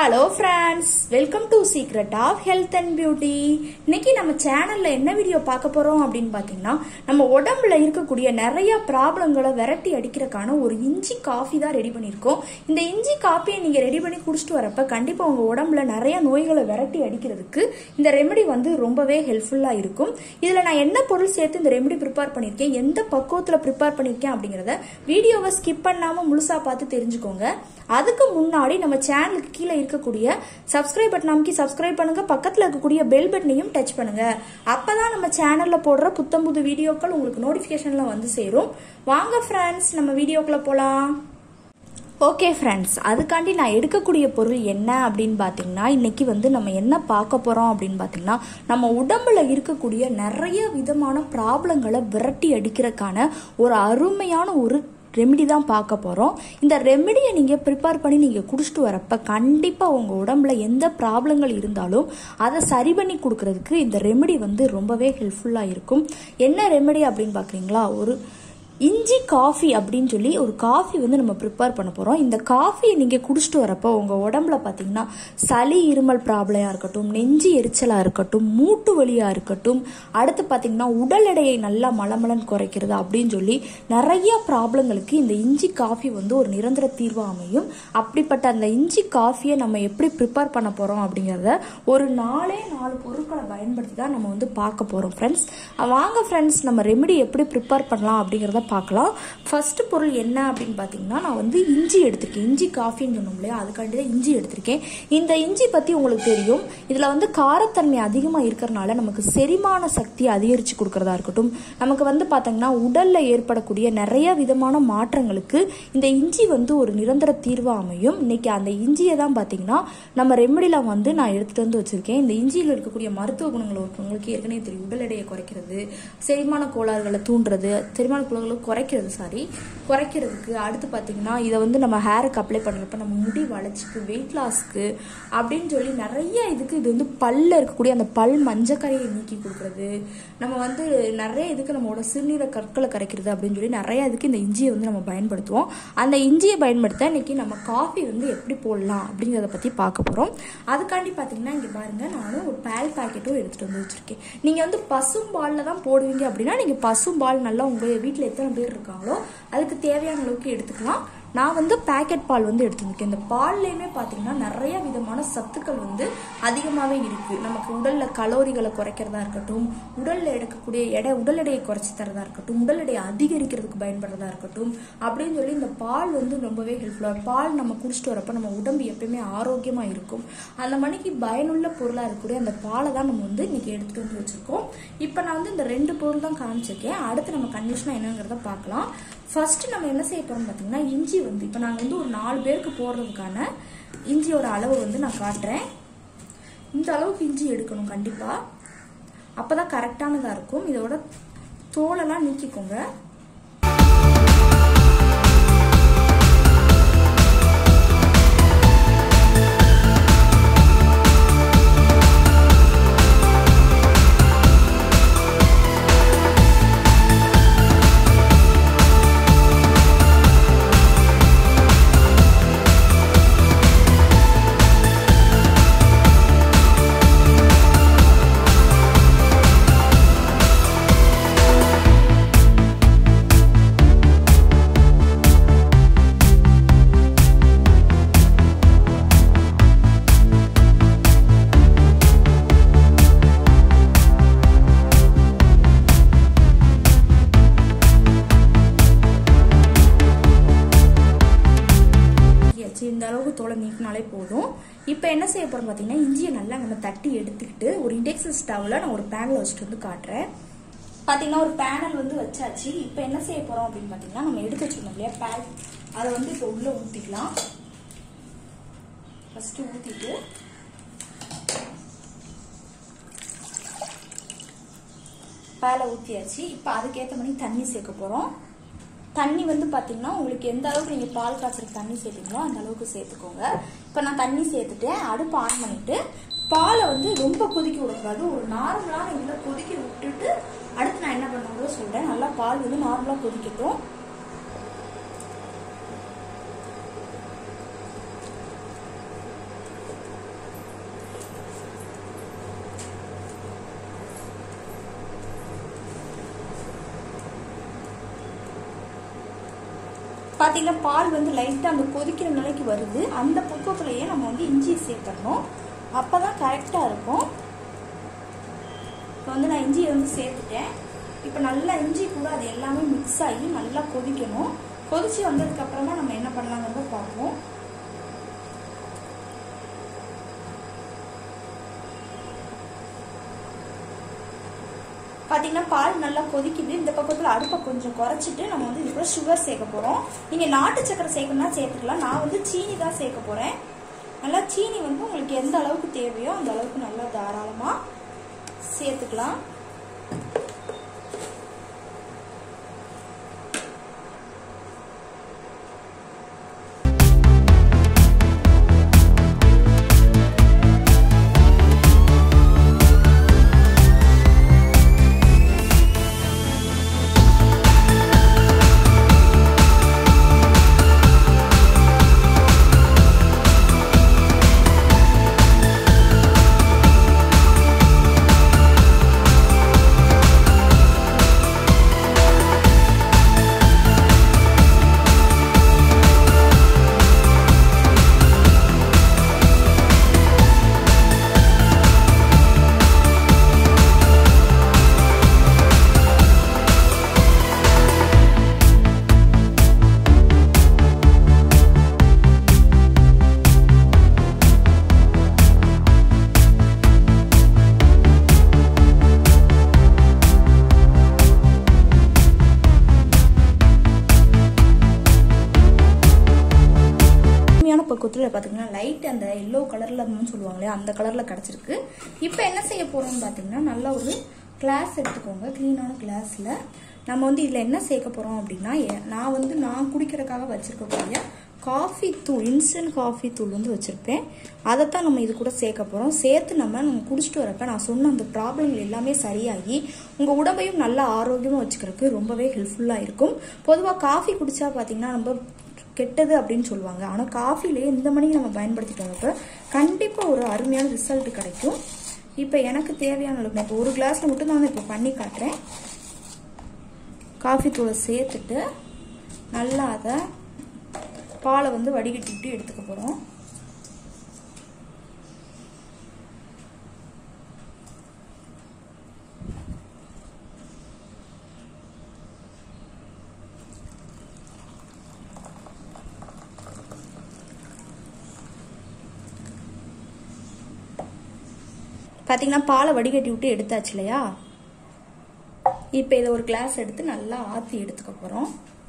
hello friends welcome to secret of health and beauty இன்னைக்கு நம்ம சேனல்ல என்ன வீடியோ பார்க்க போறோம் அப்படின்னு பாத்தீங்கன்னா நம்ம உடம்புல இருக்கக்கூடிய நிறைய ப்ராப்ளங்களை விரட்டி அடிக்கிறதுக்கான ஒரு இஞ்சி காஃபி தான் ரெடி பண்ணியிருக்கோம் இந்த இஞ்சி காஃபியை நீங்க ரெடி பண்ணி குடிச்சிட்டு வரப்ப கண்டிப்பா உங்க உடம்புல நிறைய நோய்களை விரட்டி அடிக்கிறதுக்கு இந்த ரெமெடி வந்து ரொம்பவே ஹெல்ப்ஃபுல்லா இருக்கும் இதுல நான் என்ன பொருள் சேர்த்து இந்த ரெமெடி ப்ரிப்பேர் பண்ணியிருக்கேன் எந்த பக்குவத்துல ப்ரிப்பேர் பண்ணியிருக்கேன் அப்படிங்கறத வீடியோவை ஸ்கிப் பண்ணாம முழுசா பார்த்து தெரிஞ்சுக்கோங்க அதுக்கு முன்னாடி நம்ம சேனலுக்கு கீழே இருக்கக்கூடிய சப்ஸ்கிரைப் பட்டன் அமைக்கி சப்ஸ்கிரைப் பண்ணுங்க பக்கத்துல இருக்கக்கூடிய பெல் பட்டனையும் டச் பண்ணுங்க அப்பதான் நம்ம சேனல்ல போடுற புத்தம் புது வீடியோக்கள் உங்களுக்கு நோட்டிபிகேஷன்ல வந்து சேரும் வாங்க ஃப்ரெண்ட்ஸ் நம்ம வீடியோக்குள்ள போலாம் ஓகே ஃப்ரெண்ட்ஸ் அதுக்காண்டி நான் எடுக்கக்கூடிய பொருள் என்ன அப்படின்னு பார்த்தீங்கன்னா இன்னைக்கு வந்து நம்ம என்ன பார்க்க போகிறோம் அப்படின்னு பார்த்தீங்கன்னா நம்ம உடம்புல இருக்கக்கூடிய நிறைய விதமான ப்ராப்ளங்களை விரட்டி அடிக்கிறதுக்கான ஒரு அருமையான ஒரு ரெமெடி தான் பார்க்க போகிறோம் இந்த ரெமெடியை நீங்கள் ப்ரிப்பேர் பண்ணி நீங்கள் குடிச்சிட்டு வரப்ப கண்டிப்பாக உங்கள் உடம்புல எந்த ப்ராப்ளங்கள் இருந்தாலும் அதை சரி பண்ணி கொடுக்கறதுக்கு இந்த ரெமெடி வந்து ரொம்பவே ஹெல்ப்ஃபுல்லாக இருக்கும் என்ன ரெமெடி அப்படின்னு பார்க்குறீங்களா ஒரு இஞ்சி காஃபி அப்படின்னு சொல்லி ஒரு காஃபி வந்து நம்ம ப்ரிப்பேர் பண்ண போகிறோம் இந்த காஃபியை நீங்கள் குடிச்சிட்டு வரப்போ உங்கள் உடம்புல பார்த்தீங்கன்னா சளி இருமல் ப்ராப்ளமாக இருக்கட்டும் நெஞ்சு எரிச்சலாக இருக்கட்டும் மூட்டு வலியாக இருக்கட்டும் அடுத்து பார்த்தீங்கன்னா உடல் எடையை நல்லா மலமலன் குறைக்கிறது அப்படின்னு சொல்லி நிறைய ப்ராப்ளங்களுக்கு இந்த இஞ்சி காஃபி வந்து ஒரு நிரந்தர தீர்வாக அமையும் அப்படிப்பட்ட அந்த இஞ்சி காஃபியை நம்ம எப்படி ப்ரிப்பேர் பண்ண போகிறோம் அப்படிங்கிறத ஒரு நாலே நாலு பொருட்களை பயன்படுத்தி தான் நம்ம வந்து பார்க்க போகிறோம் ஃப்ரெண்ட்ஸ் வாங்க ஃப்ரெண்ட்ஸ் நம்ம ரெமெடி எப்படி ப்ரிப்பேர் பண்ணலாம் அப்படிங்கிறத பார்க்கலாம் ஃபர்ஸ்ட் பொருள் என்ன அப்படின்னு பார்த்தீங்கன்னா நான் வந்து இஞ்சி எடுத்திருக்கேன் இஞ்சி காஃபின்னு சொன்னோம் இல்லையா அதுக்காண்டி தான் இஞ்சி எடுத்திருக்கேன் இந்த இஞ்சி பற்றி உங்களுக்கு தெரியும் இதில் வந்து காரத்தன்மை அதிகமாக இருக்கிறனால நமக்கு செரிமான சக்தியை அதிகரித்து கொடுக்கறதா இருக்கட்டும் நமக்கு வந்து பார்த்தீங்கன்னா உடலில் ஏற்படக்கூடிய நிறைய விதமான மாற்றங்களுக்கு இந்த இஞ்சி வந்து ஒரு நிரந்தர தீர்வாக அமையும் இன்னைக்கு அந்த இஞ்சியை தான் பார்த்தீங்கன்னா நம்ம ரெமெடியில் வந்து நான் எடுத்துகிட்டு வந்து வச்சுருக்கேன் இந்த இஞ்சியில் இருக்கக்கூடிய மருத்துவ குணங்கள் உங்களுக்கு ஏற்கனவே தெரியும் உடல் எடையை குறைக்கிறது செரிமான கோளாறுகளை தூண்டுறது செரிமான கோளாறுகளை குறைக்கிறது சாரி குறைக்கிறதுக்கு அடுத்து பார்த்தீங்கன்னா இதை வந்து நம்ம ஹேருக்கு அப்ளை பண்ணுறப்ப நம்ம முடி வளர்ச்சிக்கு வெயிட் லாஸ்க்கு அப்படின்னு சொல்லி நிறைய இதுக்கு இது வந்து பல்ல இருக்கக்கூடிய அந்த பல் மஞ்சக்கரையை நீக்கி கொடுக்குறது நம்ம வந்து நிறைய இதுக்கு நம்மளோட சிறுநீர கற்களை கரைக்கிறது அப்படின்னு சொல்லி நிறைய இதுக்கு இந்த இஞ்சியை வந்து நம்ம பயன்படுத்துவோம் அந்த இஞ்சியை பயன்படுத்த இன்னைக்கு நம்ம காஃபி வந்து எப்படி போடலாம் அப்படிங்கிறத பற்றி பார்க்க போகிறோம் அதுக்காண்டி பார்த்தீங்கன்னா இங்கே பாருங்க நானும் ஒரு பால் பாக்கெட்டும் எடுத்துகிட்டு வந்து வச்சுருக்கேன் நீங்கள் வந்து பசும்பாலில் தான் போடுவீங்க அப்படின்னா நீங்கள் பசும்பால் நல்லா உங்கள் வீட்டில் எத்தனை பேர் இருக்காங்களோ அதுக்கு தேவையான அளவுக்கு எடுத்துக்கலாம் நான் வந்து பேக்கெட் பால் வந்து எடுத்துருக்கேன் இந்த பால்லையுமே பார்த்தீங்கன்னா நிறைய விதமான சத்துக்கள் வந்து அதிகமாகவே இருக்குது நமக்கு உடலில் கலோரிகளை குறைக்கிறதா இருக்கட்டும் உடலில் எடுக்கக்கூடிய எடை உடல் எடையை குறைச்சி தரதா இருக்கட்டும் உடல் எடையை அதிகரிக்கிறதுக்கு பயன்படுறதா இருக்கட்டும் அப்படின்னு சொல்லி இந்த பால் வந்து ரொம்பவே ஹெல்ப்ஃபுல்லாக பால் நம்ம குடிச்சிட்டு வரப்போ நம்ம உடம்பு எப்பயுமே ஆரோக்கியமாக இருக்கும் அந்த மணிக்கு பயனுள்ள பொருளாக இருக்கக்கூடிய அந்த பாலை தான் நம்ம வந்து இன்னைக்கு எடுத்துகிட்டு வந்து வச்சுருக்கோம் இப்போ நான் வந்து இந்த ரெண்டு பொருள் தான் காமிச்சிருக்கேன் அடுத்து நம்ம கண்டிஷனாக என்னங்கிறத பார்க்கலாம் ஃபர்ஸ்ட் நம்ம என்ன செய்ய போறோம் பார்த்தீங்கன்னா இஞ்சி வந்து இப்போ நாங்கள் வந்து ஒரு நாலு பேருக்கு போடுறதுக்கான இஞ்சியோட அளவு வந்து நான் காட்டுறேன் இந்த அளவுக்கு இஞ்சி எடுக்கணும் கண்டிப்பாக அப்போ தான் கரெக்டானதாக இருக்கும் இதோட தோலெல்லாம் நீக்கிக்கோங்க நீக்கியாச்சு இந்த அளவுக்கு தோலை நீக்கினாலே போதும் இப்போ என்ன செய்ய போறோம் பார்த்தீங்கன்னா இஞ்சியை நல்லா நம்ம தட்டி எடுத்துக்கிட்டு ஒரு இண்டக்ஷன் ஸ்டவ்ல நான் ஒரு பேனில் வச்சுட்டு வந்து காட்டுறேன் பார்த்தீங்கன்னா ஒரு பேனல் வந்து வச்சாச்சு இப்போ என்ன செய்ய போறோம் அப்படின்னு பார்த்தீங்கன்னா நம்ம எடுத்து வச்சிருந்தோம் இல்லையா பேல் அதை வந்து இப்போ உள்ள ஊற்றிக்கலாம் ஃபர்ஸ்ட் ஊற்றிட்டு பேலை ஊற்றியாச்சு இப்போ அதுக்கேற்ற மாதிரி தண்ணி சேர்க்க போகிறோம் தண்ணி வந்து பார்த்தீங்கன்னா உங்களுக்கு எந்த அளவுக்கு நீங்கள் பால் காய்ச்சலுக்கு தண்ணி சேர்த்தீங்களோ அந்த அளவுக்கு சேர்த்துக்கோங்க இப்போ நான் தண்ணி சேர்த்துட்டேன் அடுப்பு ஆன் பண்ணிட்டு பாலை வந்து ரொம்ப கொதிக்க விடக்கூடாது ஒரு நார்மலான இதில் கொதிக்க விட்டுட்டு அடுத்து நான் என்ன பண்ணுறதோ சொல்கிறேன் நல்லா பால் வந்து நார்மலாக கொதிக்கட்டும் பார்த்தீங்கன்னா பால் வந்து லைட்டாக அந்த கொதிக்கிற நிலைக்கு வருது அந்த பக்குவத்துலேயே நம்ம வந்து இஞ்சி சேர்த்துடணும் அப்போ தான் கரெக்டாக இருக்கும் இப்போ வந்து நான் இஞ்சியை வந்து சேர்த்துட்டேன் இப்போ நல்லா இஞ்சி கூட அது எல்லாமே மிக்ஸ் ஆகி நல்லா கொதிக்கணும் கொதிச்சு வந்ததுக்கு அப்புறமா நம்ம என்ன பண்ணலாங்கிறத பார்ப்போம் பார்த்தீங்கன்னா பால் நல்லா கொதிக்குது இந்த பக்கத்தில் அடுப்பை கொஞ்சம் குறைச்சிட்டு நம்ம வந்து இதுக்குள்ள சுகர் சேர்க்க போகிறோம் நீங்கள் நாட்டு சக்கரை சேர்க்கணும்னா சேர்த்துக்கலாம் நான் வந்து சீனி தான் சேர்க்க போகிறேன் நல்லா சீனி வந்து உங்களுக்கு எந்த அளவுக்கு தேவையோ அந்த அளவுக்கு நல்லா தாராளமாக சேர்த்துக்கலாம் உண்மையான பக்குவத்தில் பார்த்தீங்கன்னா லைட் அந்த எல்லோ கலரில் சொல்லுவாங்களே அந்த கலரில் கிடச்சிருக்கு இப்போ என்ன செய்ய போகிறோம்னு பார்த்தீங்கன்னா நல்லா ஒரு கிளாஸ் எடுத்துக்கோங்க க்ளீனான கிளாஸில் நம்ம வந்து இதில் என்ன சேர்க்க போகிறோம் அப்படின்னா எ- நான் வந்து நான் குடிக்கிறதுக்காக வச்சுருக்கக்கூடிய காஃபி தூள் இன்ஸ்டன்ட் காஃபி தூள் வந்து வச்சுருப்பேன் அதைத்தான் நம்ம இது கூட சேர்க்க போகிறோம் சேர்த்து நம்ம நம்ம குடிச்சிட்டு வரப்ப நான் சொன்ன அந்த ப்ராப்ளங்கள் எல்லாமே சரியாகி உங்கள் உடம்பையும் நல்லா ஆரோக்கியமாக வச்சுக்கிறதுக்கு ரொம்பவே ஹெல்ப்ஃபுல்லாக இருக்கும் பொதுவாக காஃபி குடிச்சா பார்த்தீங்கன்னா நம்ம கெட்டது அப்படின்னு சொல்லுவாங்க ஆனால் காஃபிலே இந்த மணிக்கு நம்ம பயன்படுத்திட்டு வரப்ப கண்டிப்பாக ஒரு அருமையான ரிசல்ட் கிடைக்கும் இப்போ எனக்கு தேவையான அளவுக்கு நான் இப்போ ஒரு கிளாஸில் மட்டும் நான் இப்போ பண்ணி காட்டுறேன் காஃபி தூளை சேர்த்துட்டு நல்லா அதை பாலை வந்து வடிகட்டிட்டு எடுத்துக்க போகிறோம் பார்த்தீங்கன்னா பாலை வடிகட்டி விட்டு எடுத்தாச்சு இல்லையா இப்போ இதை ஒரு கிளாஸ் எடுத்து நல்லா ஆற்றி எடுத்துக்க போகிறோம்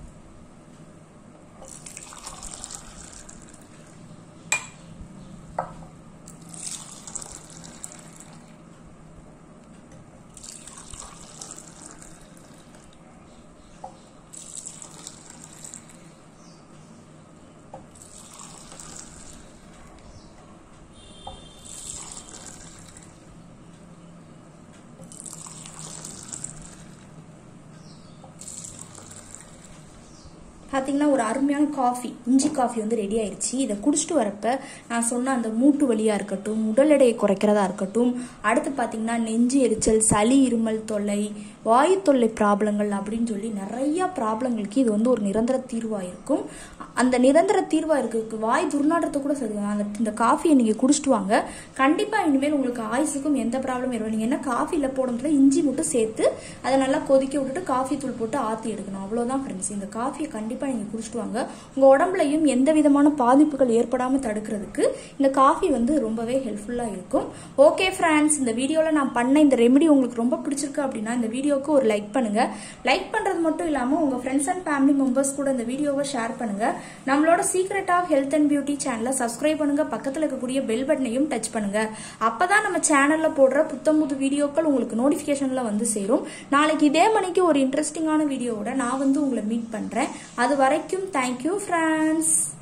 பார்த்தீங்கன்னா ஒரு அருமையான காஃபி இஞ்சி காஃபி வந்து ரெடி ஆயிடுச்சு இதை குடிச்சிட்டு வரப்ப நான் சொன்ன அந்த மூட்டு வலியாக இருக்கட்டும் உடல் எடையை குறைக்கிறதா இருக்கட்டும் அடுத்து பார்த்தீங்கன்னா நெஞ்சு எரிச்சல் சளி இருமல் தொல்லை வாயு தொல்லை ப்ராப்ளங்கள் அப்படின்னு சொல்லி நிறைய ப்ராப்ளங்களுக்கு இது வந்து ஒரு நிரந்தர தீர்வாக இருக்கும் அந்த நிரந்தர தீர்வாக இருக்கு வாய் துர்நாற்றத்தை கூட சரி அந்த இந்த காஃபியை நீங்கள் குடிச்சிட்டு வாங்க கண்டிப்பாக இனிமேல் உங்களுக்கு ஆயுசுக்கும் எந்த ப்ராப்ளம் இருக்கும் நீங்கள் என்ன காஃபியில் போடுறதுல இஞ்சி மட்டும் சேர்த்து அதை நல்லா கொதிக்க விட்டுட்டு காஃபி தூள் போட்டு ஆற்றி எடுக்கணும் அவ்வளோதான் ஃப்ரெண்ட்ஸ் இந்த காஃபியை கண்டிப்பாக நீங்கள் குடிச்சிட்டு வாங்க உங்கள் உடம்புலையும் எந்த விதமான பாதிப்புகள் ஏற்படாமல் தடுக்கிறதுக்கு இந்த காஃபி வந்து ரொம்பவே ஹெல்ப்ஃபுல்லாக இருக்கும் ஓகே ஃப்ரெண்ட்ஸ் இந்த வீடியோவில் நான் பண்ண இந்த ரெமெடி உங்களுக்கு ரொம்ப பிடிச்சிருக்கு அப்படின்னா இந்த வீடியோவுக்கு ஒரு லைக் பண்ணுங்க லைக் பண்ணுறது மட்டும் இல்லாமல் உங்கள் ஃப்ரெண்ட்ஸ் அண்ட் ஃபேமிலி மெம்பர்ஸ் கூட இந்த வீடியோவை ஷேர் பண்ணுங்க நம்மளோட secret of health and beauty சேனலை சப்ஸ்கிரைப் பண்ணுங்க பக்கத்தில் இருக்கக்கூடிய பெல் பட்டனையும் டச் பண்ணுங்க அப்பதான் நம்ம சேனல்ல போடுற புத்தம் புது வீடியோக்கள் உங்களுக்கு நோட்டிஃபிகேஷன்ல வந்து சேரும் நாளைக்கு இதே மணிக்கு ஒரு இன்ட்ரெஸ்டிங்கான வீடியோவோட நான் வந்து உங்களை மீட் பண்றேன் அது வரைக்கும் தேங்க்யூ ஃப்ரெண்ட்ஸ்